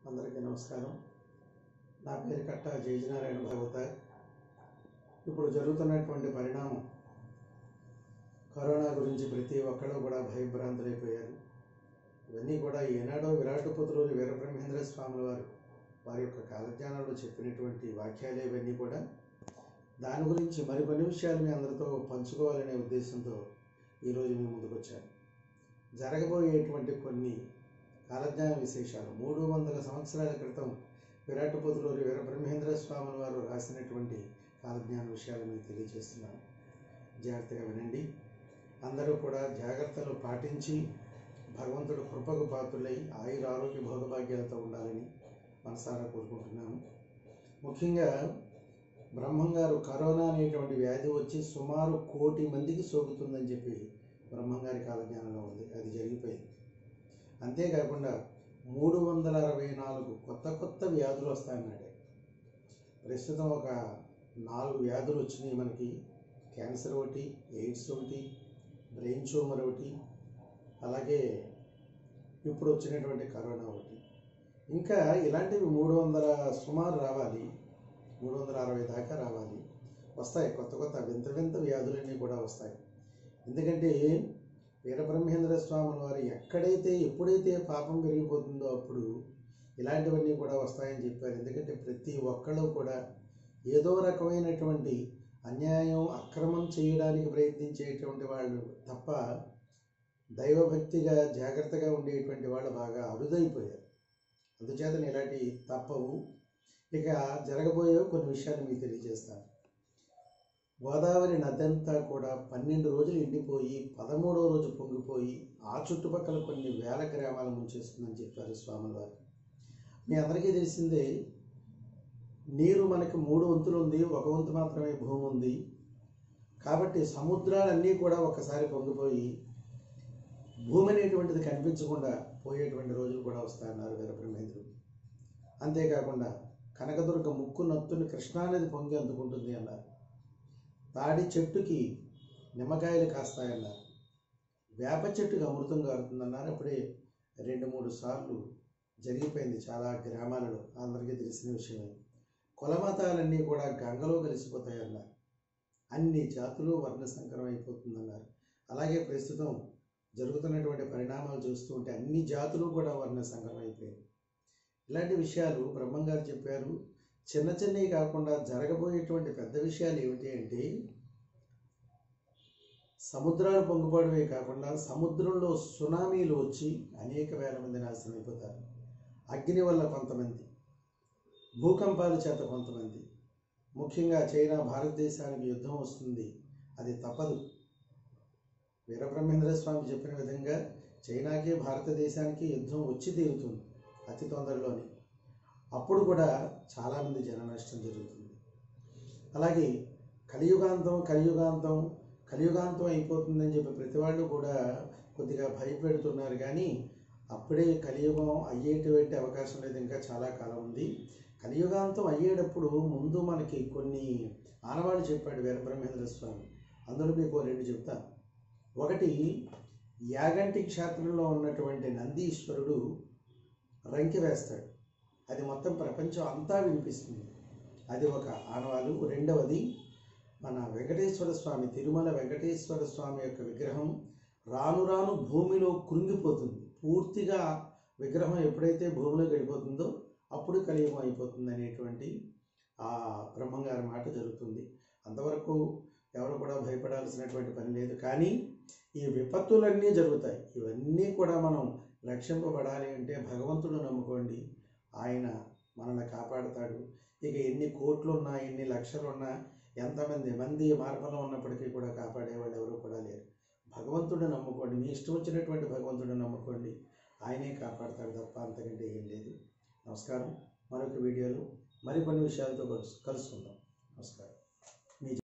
అందరికీ నమస్కారం నా పేరు కట్ట జయజనారాయణ భాగవత ఇప్పుడు జరుగుతున్నటువంటి పరిణామం కరోనా గురించి ప్రతి ఒక్కళ్ళు కూడా భయభ్రాంతులైపోయారు ఇవన్నీ కూడా ఏనాడో విరాటపుత్రులు వీరబ్రహ్మేంద్ర స్వాముల వారు వారి యొక్క కాలజ్ఞానంలో చెప్పినటువంటి వాక్యాలు ఇవన్నీ కూడా దాని గురించి మరికొన్ని విషయాలు మీ అందరితో పంచుకోవాలనే ఉద్దేశంతో ఈరోజు మీ ముందుకు వచ్చాను జరగబోయేటువంటి కొన్ని కాలజ్ఞాన విశేషాలు మూడు వందల సంవత్సరాల క్రితం విరాటపుత్రులు వీరబ్రహ్మేంద్ర స్వాముల వారు రాసినటువంటి కాలజ్ఞాన విషయాలు మీకు తెలియజేస్తున్నాను జాగ్రత్తగా వినండి అందరూ కూడా జాగ్రత్తలు పాటించి భగవంతుడు కృపకు పాత్రులై ఆయుర ఆరోగ్య భోగభాగ్యాలతో ఉండాలని మనసారా కోరుకుంటున్నాను ముఖ్యంగా బ్రహ్మంగారు కరోనా అనేటువంటి వ్యాధి వచ్చి సుమారు కోటి మందికి సోకుతుందని చెప్పి బ్రహ్మంగారి కాలజ్ఞానంలో ఉంది అది జరిగిపోయింది అంతేకాకుండా మూడు వందల అరవై నాలుగు కొత్త కొత్త వ్యాధులు వస్తాయన్నాడు ప్రస్తుతం ఒక నాలుగు వ్యాధులు వచ్చినాయి మనకి క్యాన్సర్ ఒకటి ఎయిడ్స్ ఒకటి బ్రెయిన్ ట్యూమర్ ఒకటి అలాగే ఇప్పుడు వచ్చినటువంటి కరోనా ఒకటి ఇంకా ఇలాంటివి మూడు వందల సుమారు రావాలి మూడు వందల అరవై దాకా రావాలి వస్తాయి కొత్త కొత్త వింత వింత వ్యాధులన్నీ కూడా వస్తాయి ఎందుకంటే వీరబ్రహ్మేంద్ర స్వాముల వారు ఎక్కడైతే ఎప్పుడైతే పాపం పెరిగిపోతుందో అప్పుడు ఇలాంటివన్నీ కూడా వస్తాయని చెప్పారు ఎందుకంటే ప్రతి ఒక్కళ్ళు కూడా ఏదో రకమైనటువంటి అన్యాయం అక్రమం చేయడానికి ప్రయత్నించేటువంటి వాళ్ళు తప్ప దైవభక్తిగా జాగ్రత్తగా ఉండేటువంటి వాళ్ళు బాగా అరుదైపోయారు అందుచేత ఇలాంటి తప్పవు ఇక జరగబోయే కొన్ని విషయాలు మీకు తెలియజేస్తాను గోదావరి నదంతా కూడా పన్నెండు రోజులు ఎండిపోయి పదమూడవ రోజు పొంగిపోయి ఆ చుట్టుపక్కల కొన్ని వేల గ్రామాలు ముంచేస్తుందని చెప్పారు స్వాముల వారు మీ అందరికీ తెలిసిందే నీరు మనకి మూడు వంతులు ఉంది ఒక వంతు మాత్రమే భూమి ఉంది కాబట్టి సముద్రాలన్నీ కూడా ఒకసారి పొంగిపోయి భూమి అనేటువంటిది కనిపించకుండా పోయేటువంటి రోజులు కూడా వస్తాయన్నారు వీరబ్రహ్మేంద్రుడు అంతేకాకుండా కనకదుర్గ ముక్కు నత్తుని కృష్ణానది పొంగి అందుకుంటుంది అన్నారు తాడి చెట్టుకి నిమ్మకాయలు కాస్తాయన్నారు వేప చెట్టుకి అమృతం కారుతుందన్నారు అప్పుడే రెండు మూడు సార్లు జరిగిపోయింది చాలా గ్రామాలలో అందరికీ తెలిసిన విషయమే కులమతాలన్నీ కూడా గంగలో కలిసిపోతాయన్నారు అన్ని జాతులు వర్ణ సంకరం అయిపోతుందన్నారు అలాగే ప్రస్తుతం జరుగుతున్నటువంటి పరిణామాలు చూస్తూ ఉంటే అన్ని జాతులు కూడా వర్ణ సంకరం అయిపోయాయి ఇలాంటి విషయాలు బ్రహ్మంగారు చెప్పారు చిన్న చిన్నవి కాకుండా జరగబోయేటువంటి పెద్ద విషయాలు ఏమిటి అంటే సముద్రాలు పొంగుపడమే కాకుండా సముద్రంలో సునామీలు వచ్చి అనేక వేల మంది నాశనం అయిపోతారు అగ్ని వల్ల కొంతమంది భూకంపాల చేత కొంతమంది ముఖ్యంగా చైనా భారతదేశానికి యుద్ధం వస్తుంది అది తప్పదు వీరబ్రహ్మేంద్ర స్వామి చెప్పిన విధంగా చైనాకి భారతదేశానికి యుద్ధం వచ్చి తీరుతుంది అతి తొందరలోనే అప్పుడు కూడా చాలామంది జన నష్టం జరుగుతుంది అలాగే కలియుగాంతం కలియుగాంతం కలియుగాంతం అయిపోతుందని చెప్పి ప్రతి వాళ్ళు కూడా కొద్దిగా భయపెడుతున్నారు కానీ అప్పుడే కలియుగం అయ్యేటువంటి అవకాశం లేదు ఇంకా చాలా కాలం ఉంది కలియుగాంతం అయ్యేటప్పుడు ముందు మనకి కొన్ని ఆనవాళ్ళు చెప్పాడు వీరబ్రహ్మేంద్ర స్వామి అందులో మీకు రెండు చెప్తాను ఒకటి యాగంటి క్షేత్రంలో ఉన్నటువంటి నందీశ్వరుడు రంకి వేస్తాడు అది మొత్తం ప్రపంచం అంతా వినిపిస్తుంది అది ఒక ఆనవాలు రెండవది మన వెంకటేశ్వర స్వామి తిరుమల వెంకటేశ్వర స్వామి యొక్క విగ్రహం రాను రాను భూమిలో కృంగిపోతుంది పూర్తిగా విగ్రహం ఎప్పుడైతే భూమిలోకి వెళ్ళిపోతుందో అప్పుడు కలియుగం అయిపోతుంది అనేటువంటి ఆ బ్రహ్మంగారి మాట జరుగుతుంది అంతవరకు ఎవరు కూడా భయపడాల్సినటువంటి పని లేదు కానీ ఈ విపత్తులన్నీ జరుగుతాయి ఇవన్నీ కూడా మనం రక్షింపబడాలి అంటే భగవంతుడు నమ్ముకోండి ఆయన మనల్ని కాపాడుతాడు ఇక ఎన్ని కోట్లు ఉన్నా ఎన్ని లక్షలు ఉన్నా ఎంతమంది మంది మార్గంలో ఉన్నప్పటికీ కూడా కాపాడేవాళ్ళు ఎవరు కూడా లేరు భగవంతుడు నమ్ముకోండి మీ ఇష్టం వచ్చినటువంటి భగవంతుడు నమ్ముకోండి ఆయనే కాపాడతాడు తప్ప అంతకంటే ఏం లేదు నమస్కారం మరొక వీడియోలో మరికొన్ని విషయాలతో కలుసు కలుసుకుందాం నమస్కారం